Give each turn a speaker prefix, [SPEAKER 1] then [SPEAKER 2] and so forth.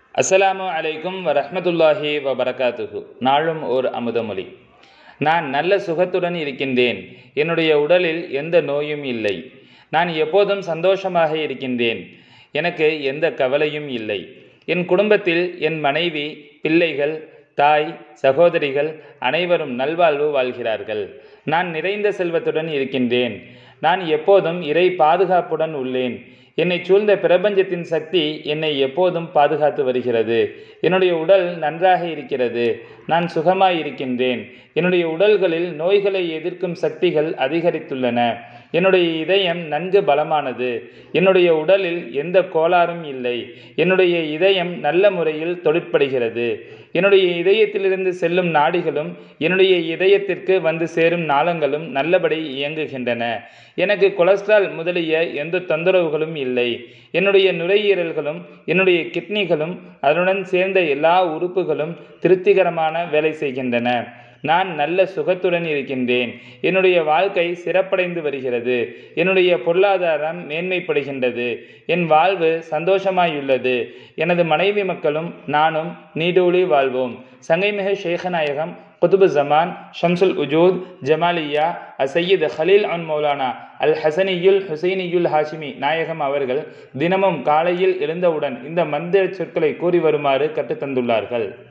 [SPEAKER 1] அஸ்ஸலாமு அலைக்கும் வரஹ்மத்துல்லாஹி வபரகாத்துஹு நாளும் ஓர் அமுதமொழி நான் நல்ல சுகத்துடன் இருக்கின்றேன் என்னுடைய உடலில் எந்த நோயும் இல்லை நான் எப்போதும் சந்தோஷமாக இருக்கின்றேன் எனக்கு எந்த கவலையும் இல்லை என் குடும்பத்தில் என் மனைவி பிள்ளைகள் தாய் சகோதரிகள் அனைவரும் நல்வாழ்வு வாழ்கிறார்கள் நான் நிறைந்த செல்வத்துடன் இருக்கின்றேன் நான் எப்போதும் இறை பாதுகாப்புடன் உள்ளேன் என்னை சூழ்ந்த பிரபஞ்சத்தின் சக்தி என்னை எப்போதும் பாதுகாத்து வருகிறது என்னுடைய உடல் நன்றாக இருக்கிறது நான் சுகமாய் இருக்கின்றேன் என்னுடைய உடல்களில் நோய்களை எதிர்க்கும் சக்திகள் அதிகரித்துள்ளன என்னுடைய இதயம் நன்கு பலமானது என்னுடைய உடலில் எந்த கோளாறும் இல்லை என்னுடைய இதயம் நல்ல முறையில் தொழிற்படுகிறது என்னுடைய இதயத்திலிருந்து செல்லும் நாடிகளும் என்னுடைய இதயத்திற்கு வந்து சேரும் நாளங்களும் நல்லபடி இயங்குகின்றன எனக்கு கொலஸ்ட்ரால் முதலிய எந்த தொந்தரவுகளும் இல்லை என்னுடைய நுரையீரல்களும் என்னுடைய கிட்னிகளும் அதனுடன் சேர்ந்த எல்லா உறுப்புகளும் திருப்திகரமான வேலை செய்கின்றன நான் நல்ல சுகத்துடன் இருக்கின்றேன் என்னுடைய வாழ்க்கை சிறப்படைந்து வருகிறது என்னுடைய பொருளாதாரம் மேன்மைப்படுகின்றது என் வாழ்வு சந்தோஷமாயுள்ளது எனது மனைவி மக்களும் நானும் நீடூழி வாழ்வோம் சங்கைமிகு ஷேகநாயகம் குதுபு ஜமான் ஷம்சுல் உஜூத் ஜமாலியா அசையீத் ஹலீல் அன் மௌலானா அல் ஹசனியுல் ஹுசைனியுல் ஹாஷிமி நாயகம் அவர்கள் தினமும் காலையில் எழுந்தவுடன் இந்த மந்திர சொற்களை கூறி வருமாறு கற்றுத்தந்துள்ளார்கள்